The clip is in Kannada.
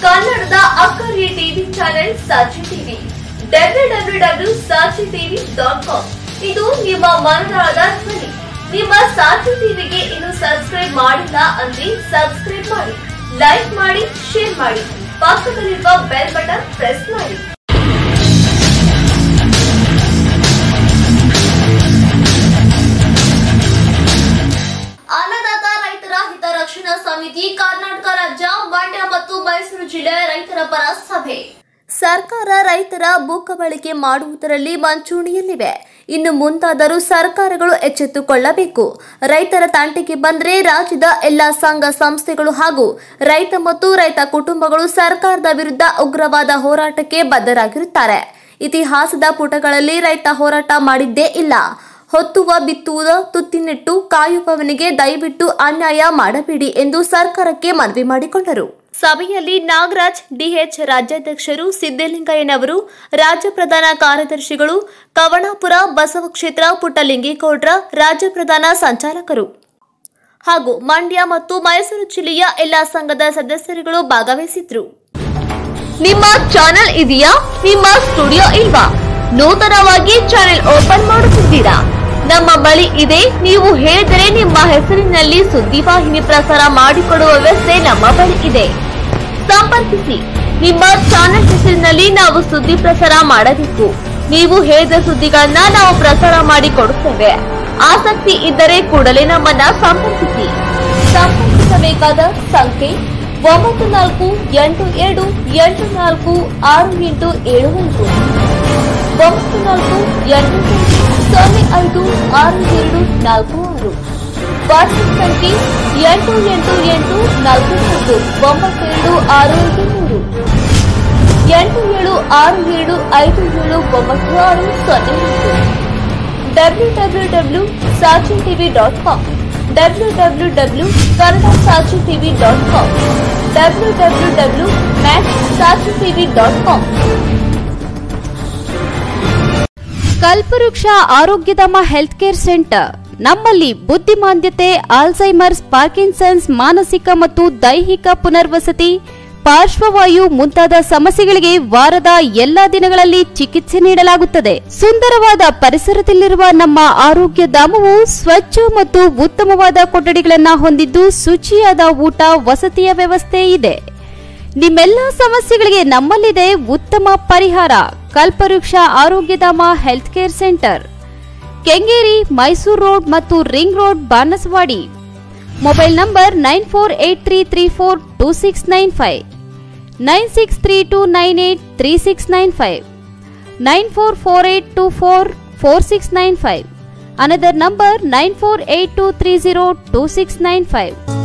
ಕನ್ನಡದ ಅಕ್ಕರಿಯ TV channel Sakshi TV W W W Sakshi TV dot com ಇದು ನಿಮ್ಮ ಮನದಾಳದ ಧ್ವನಿ ನಿಮ್ಮ ಸಾಕ್ಷಿ ಟಿವಿಗೆ ಇನ್ನು ಸಬ್ಸ್ಕ್ರೈಬ್ ಮಾಡಿಲ್ಲ ಅಂದ್ರೆ ಸಬ್ಸ್ಕ್ರೈಬ್ ಮಾಡಿ ಲೈಕ್ ಮಾಡಿ ಶೇರ್ ಮಾಡಿ ಪಕ್ಕದಲ್ಲಿರುವ ಬೆಲ್ ಬಟನ್ ಪ್ರೆಸ್ ಮಾಡಿ ಅನ್ನದಾತ ರೈತರ ಹಿತರಕ್ಷಣಾ ಸಮಿತಿ ಕರ್ನಾಟಕ ರಾಜ್ಯ ಮಂಡ್ಯ ಮತ್ತು ಮೈಸೂರು ಜಿಲ್ಲೆ ರೈತರ ಪರ ಸಭೆ ಸರ್ಕಾರ ರೈತರ ಬೂಕಬಳಿಕೆ ಮಾಡುವುದರಲ್ಲಿ ಮಂಚೂಣಿಯಲ್ಲಿವೆ ಇನ್ನು ಮುಂತಾದರೂ ಸರ್ಕಾರಗಳು ಎಚ್ಚೆತ್ತುಕೊಳ್ಳಬೇಕು ರೈತರ ತಂಟೆಗೆ ಬಂದರೆ ರಾಜ್ಯದ ಎಲ್ಲ ಸಂಘ ಸಂಸ್ಥೆಗಳು ಹಾಗೂ ರೈತ ಮತ್ತು ರೈತ ಕುಟುಂಬಗಳು ಸರ್ಕಾರದ ವಿರುದ್ಧ ಉಗ್ರವಾದ ಹೋರಾಟಕ್ಕೆ ಬದ್ಧರಾಗಿರುತ್ತಾರೆ ಇತಿಹಾಸದ ಪುಟಗಳಲ್ಲಿ ರೈತ ಹೋರಾಟ ಮಾಡಿದ್ದೇ ಇಲ್ಲ ಹೊತ್ತುವ ಬಿತ್ತುವುದ ತುತ್ತಿನಿಟ್ಟು ಕಾಯುವವನಿಗೆ ದಯವಿಟ್ಟು ಅನ್ಯಾಯ ಮಾಡಬೇಡಿ ಎಂದು ಸರ್ಕಾರಕ್ಕೆ ಮನವಿ ಮಾಡಿಕೊಂಡರು ಸಭೆಯಲ್ಲಿ ನಾಗರಾಜ್ ಡಿಎಚ್ ರಾಜ್ಯಾಧ್ಯಕ್ಷರು ಸಿದ್ದಲಿಂಗಯ್ಯನವರು ರಾಜ್ಯ ಪ್ರಧಾನ ಕಾರ್ಯದರ್ಶಿಗಳು ಕವಣಾಪುರ ಬಸವ ಕ್ಷೇತ್ರ ಪುಟ್ಟಲಿಂಗೇಗೌಡ್ರ ರಾಜ್ಯ ಪ್ರಧಾನ ಸಂಚಾಲಕರು ಹಾಗೂ ಮಂಡ್ಯ ಮತ್ತು ಮೈಸೂರು ಜಿಲ್ಲೆಯ ಎಲ್ಲಾ ಸಂಘದ ಸದಸ್ಯರುಗಳು ಭಾಗವಹಿಸಿದ್ರು ನಿಮ್ಮ ಚಾನೆಲ್ ಇದೆಯಾ ನಿಮ್ಮ ಸ್ಟುಡಿಯೋ ಇಲ್ವಾ ನೂತನವಾಗಿ ಚಾನೆಲ್ ಓಪನ್ ಮಾಡುತ್ತಿದ್ದೀರಾ ನಮ್ಮ ಬಳಿ ಇದೆ ನೀವು ಹೇಳಿದರೆ ನಿಮ್ಮ ಹೆಸರಿನಲ್ಲಿ ಸುದ್ದಿವಾಹಿನಿ ಪ್ರಸಾರ ಮಾಡಿಕೊಡುವ ವ್ಯವಸ್ಥೆ ನಮ್ಮ ಬಳಿ ಇದೆ ಸಂಪರ್ಕಿಸಿ ನಿಮ್ಮ ಚಾನೆಲ್ ಹೆಸರಿನಲ್ಲಿ ನಾವು ಸುದ್ದಿ ಪ್ರಸಾರ ಮಾಡಬೇಕು ನೀವು ಹೇಳಿದ ಸುದ್ದಿಗಳನ್ನ ನಾವು ಪ್ರಸಾರ ಮಾಡಿ ಕೊಡುತ್ತೇವೆ ಆಸಕ್ತಿ ಇದ್ದರೆ ಕೂಡಲೇ ನಮ್ಮನ್ನ ಸಂಪರ್ಕಿಸಿ ಸಂಪರ್ಕಿಸಬೇಕಾದ ಸಂಖ್ಯೆ ಒಂಬತ್ತು ನಾಲ್ಕು ಎಂಟು ಎರಡು ಎಂಟು ನಾಲ್ಕು ಆರು ಎಂಟು ಏಳು ಒಂದು ಒಂಬತ್ತು ನಾಲ್ಕು ಎಂಟು ಸೊನ್ನೆ ಐದು ಆರು ಎರಡು ನಾಲ್ಕು ಆರು ವಾಟ್ಸ್ಆಪ್ ಸಂಖ್ಯೆ ಎಂಟು ಎಂಟು ಎಂಟು ನಾಲ್ಕು ನಾಲ್ಕು ಒಂಬತ್ತು ಎರಡು ಆರು ಐದು ಮೂರು ಎಂಟು ಏಳು ಆರು ಏಳು ಐದು ಏಳು ಒಂಬತ್ತು ಆರು ಸೊನ್ನೆ ಒಂದು W W W Saachi TV dot com W W W Kannada Saachi TV dot com W W W match Saachi TV dot com Kalpavriksha Arogyadhama health care centre ನಮ್ಮಲ್ಲಿ ಬುದ್ಧಿಮಾಂದ್ಯತೆ ಆಲ್ಝೈಮರ್ಸ್ ಪಾರ್ಕಿನ್ಸನ್ಸ್ ಮಾನಸಿಕ ಮತ್ತು ದೈಹಿಕ ಪುನರ್ವಸತಿ ಪಾರ್ಶ್ವವಾಯು ಮುಂತಾದ ಸಮಸ್ಯೆಗಳಿಗೆ ವಾರದ ಎಲ್ಲಾ ದಿನಗಳಲ್ಲಿ ಚಿಕಿತ್ಸೆ ನೀಡಲಾಗುತ್ತದೆ ಸುಂದರವಾದ ಪರಿಸರದಲ್ಲಿರುವ ನಮ್ಮ ಆರೋಗ್ಯ ಧಾಮವು ಸ್ವಚ್ಛ ಮತ್ತು ಉತ್ತಮವಾದ ಕೊಠಡಿಗಳನ್ನು ಹೊಂದಿದ್ದು ಶುಚಿಯಾದ ಊಟ ವಸತಿಯ ವ್ಯವಸ್ಥೆ ಇದೆ ನಿಮ್ಮೆಲ್ಲ ಸಮಸ್ಯೆಗಳಿಗೆ ನಮ್ಮಲ್ಲಿದೆ ಉತ್ತಮ ಪರಿಹಾರ Kalpavriksha Arogyadhama health care centre Kengeri Mysuru road ಮತ್ತು ring road Banaswadi mobile number nine four eight three three four two six nine five nine six three two nine eight three six nine five nine four four eight two four four six nine five another number nine four eight two three zero two six nine five